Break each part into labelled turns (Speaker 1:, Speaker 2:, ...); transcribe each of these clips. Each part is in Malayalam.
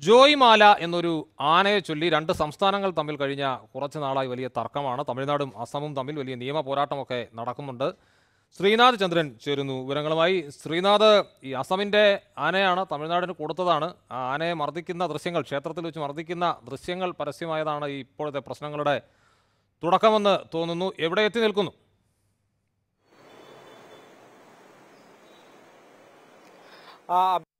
Speaker 1: ജോയ് മാല എന്നൊരു ആനയെ ചൊല്ലി രണ്ട് സംസ്ഥാനങ്ങൾ തമ്മിൽ കഴിഞ്ഞ കുറച്ച് നാളായി വലിയ തർക്കമാണ് തമിഴ്നാടും അസമും തമ്മിൽ വലിയ നിയമ പോരാട്ടമൊക്കെ നടക്കുന്നുണ്ട് ശ്രീനാഥ് ചന്ദ്രൻ ചേരുന്നു വിവരങ്ങളുമായി ശ്രീനാഥ് ഈ അസമിന്റെ ആനയാണ് തമിഴ്നാടിന് കൊടുത്തതാണ് ആ ആനയെ മർദ്ദിക്കുന്ന ദൃശ്യങ്ങൾ ക്ഷേത്രത്തിൽ വെച്ച് മർദ്ദിക്കുന്ന ദൃശ്യങ്ങൾ പരസ്യമായതാണ് ഈ ഇപ്പോഴത്തെ പ്രശ്നങ്ങളുടെ തുടക്കമെന്ന് തോന്നുന്നു എവിടെ എത്തി നിൽക്കുന്നു
Speaker 2: ആ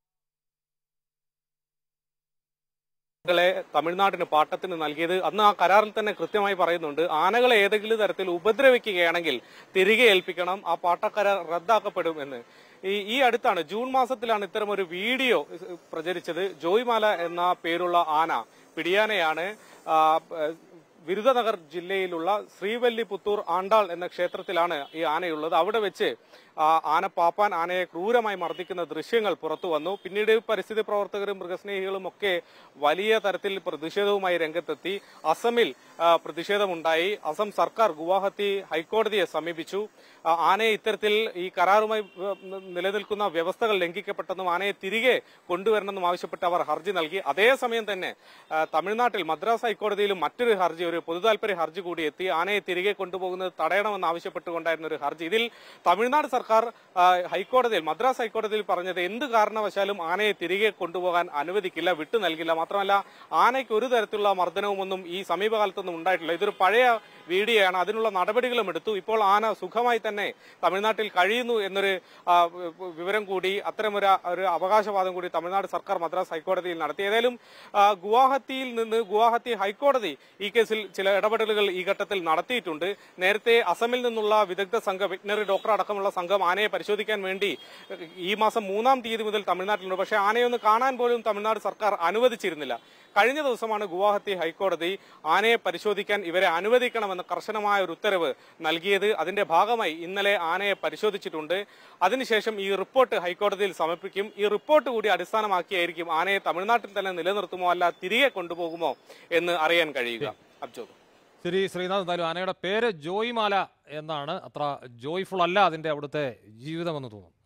Speaker 2: കളെ തമിഴ്നാടിന് പാട്ടത്തിന് നൽകിയത് അന്ന് ആ കരാറിൽ തന്നെ കൃത്യമായി പറയുന്നുണ്ട് ആനകളെ ഏതെങ്കിലും തരത്തിൽ ഉപദ്രവിക്കുകയാണെങ്കിൽ തിരികെ ഏൽപ്പിക്കണം ആ പാട്ടക്കരാർ റദ്ദാക്കപ്പെടും എന്ന് ഈ ഈ അടുത്താണ് ജൂൺ മാസത്തിലാണ് ഇത്തരം ഒരു വീഡിയോ പ്രചരിച്ചത് ജോയ്മാല എന്ന പേരുള്ള ആന പിടിയാനയാണ് ആ, ഏഹ്, വിരുദനഗർ ജില്ലയിലുള്ള ശ്രീവല്ലി പുത്തൂർ ആണ്ടാൾ എന്ന ക്ഷേത്രത്തിലാണ് ഈ ആനയുള്ളത് അവിടെ വെച്ച് ആ ആന പാപ്പാൻ ആനയെ ക്രൂരമായി മർദ്ദിക്കുന്ന ദൃശ്യങ്ങൾ പുറത്തു വന്നു പിന്നീട് പരിസ്ഥിതി പ്രവർത്തകരും മൃഗസ്നേഹികളും ഒക്കെ വലിയ തരത്തിൽ പ്രതിഷേധവുമായി രംഗത്തെത്തി അസമിൽ ആ, പ്രതിഷേധമുണ്ടായി അസം സർക്കാർ ഗുവാഹത്തി ഹൈക്കോടതിയെ സമീപിച്ചു ആ, ആനയെ ഇത്തരത്തിൽ ഈ കരാറുമായി വ- നിലനിൽക്കുന്ന വ്യവസ്ഥകൾ ലംഘിക്കപ്പെട്ടെന്നും ആനയെ തിരികെ കൊണ്ടുവരണമെന്നും ആവശ്യപ്പെട്ട് അവർ ഹർജി നൽകി അതേസമയം തന്നെ ആ, തമിഴ്നാട്ടിൽ മദ്രാസ് ഹൈക്കോടതിയിലും മറ്റൊരു ഹർജി ഒരു പൊതുതാൽപര്യ ഹർജി കൂടി എത്തി ആനയെ തിരികെ കൊണ്ടുപോകുന്നത് തടയണമെന്ന് ആവശ്യപ്പെട്ടുകൊണ്ടായിരുന്ന ഒരു ഹർജി ഇതിൽ തമിഴ്നാട് സർക്കാർ ആ, ഹൈക്കോടതിയിൽ മദ്രാസ് ഹൈക്കോടതിയിൽ പറഞ്ഞത് എന്ത് കാരണവശാലും ആനയെ തിരികെ കൊണ്ടുപോകാൻ അനുവദിക്കില്ല വിട്ടു നൽകില്ല മാത്രമല്ല ആനയ്ക്ക് ഒരു തരത്തിലുള്ള മർദ്ദനവുമൊന്നും ഈ സമീപകാലത്തൊന്നും ഉണ്ടായിട്ടില്ല ഇതൊരു പഴയ വീഡിയോയാണ് അതിനുള്ള നടപടികളും എടുത്തു ഇപ്പോൾ ആന സുഖമായി തന്നെ തമിഴ്നാട്ടിൽ കഴിയുന്നു എന്നൊരു ആ, വ- വിവരം കൂടി അത്തരമൊരു ഒരു അവകാശവാദം കൂടി തമിഴ്നാട് സർക്കാർ മദ്രാസ് ഹൈക്കോടതിയിൽ നടത്തി ഏതായാലും ആ, ഗുവാഹത്തിയിൽ നിന്ന് ഗുവാഹത്തി ഹൈക്കോടതി ഈ കേസിൽ ചില ഇടപെടലുകൾ ഈ ഘട്ടത്തിൽ നടത്തിയിട്ടുണ്ട് നേരത്തെ അസമിൽ നിന്നുള്ള വിദഗ്ധ സംഘം വെറ്റിനറി ഡോക്ടർ അടക്കമുള്ള സംഘം ആനയെ പരിശോധിക്കാൻ വേണ്ടി ഈ മാസം മൂന്നാം തീയതി മുതൽ തമിഴ്നാട്ടിലുണ്ട് പക്ഷേ ആനയൊന്ന് കാണാൻ പോലും തമിഴ്നാട് സർക്കാർ അനുവദിച്ചിരുന്നില്ല കഴിഞ്ഞ ദിവസമാണ് ഗുവാഹത്തി ഹൈക്കോടതി ആനയെ പരിശോധിക്കാൻ ഇവരെ അനുവദിക്കണമെന്ന കർശനമായ ഒരു ഉത്തരവ് നൽകിയത് അതിന്റെ ഭാഗമായി ഇന്നലെ ആനയെ പരിശോധിച്ചിട്ടുണ്ട് അതിനുശേഷം ഈ റിപ്പോർട്ട് ഹൈക്കോടതിയിൽ സമർപ്പിക്കും ഈ റിപ്പോർട്ട് കൂടി അടിസ്ഥാനമാക്കിയായിരിക്കും ആനയെ തമിഴ്നാട്ടിൽ തന്നെ നിലനിർത്തുമോ അല്ല തിരികെ കൊണ്ടുപോകുമോ എന്ന് അറിയാൻ കഴിയുക അബ്ജോദ്
Speaker 1: ശരി ശ്രീനാഥ് എന്തായാലും ആനയുടെ പേര് ജോയ് മാല എന്നാണ് അത്ര ജോയ്ഫുൾ അല്ല അതിന്റെ അവിടുത്തെ ജീവിതമെന്ന് തോന്നുന്നു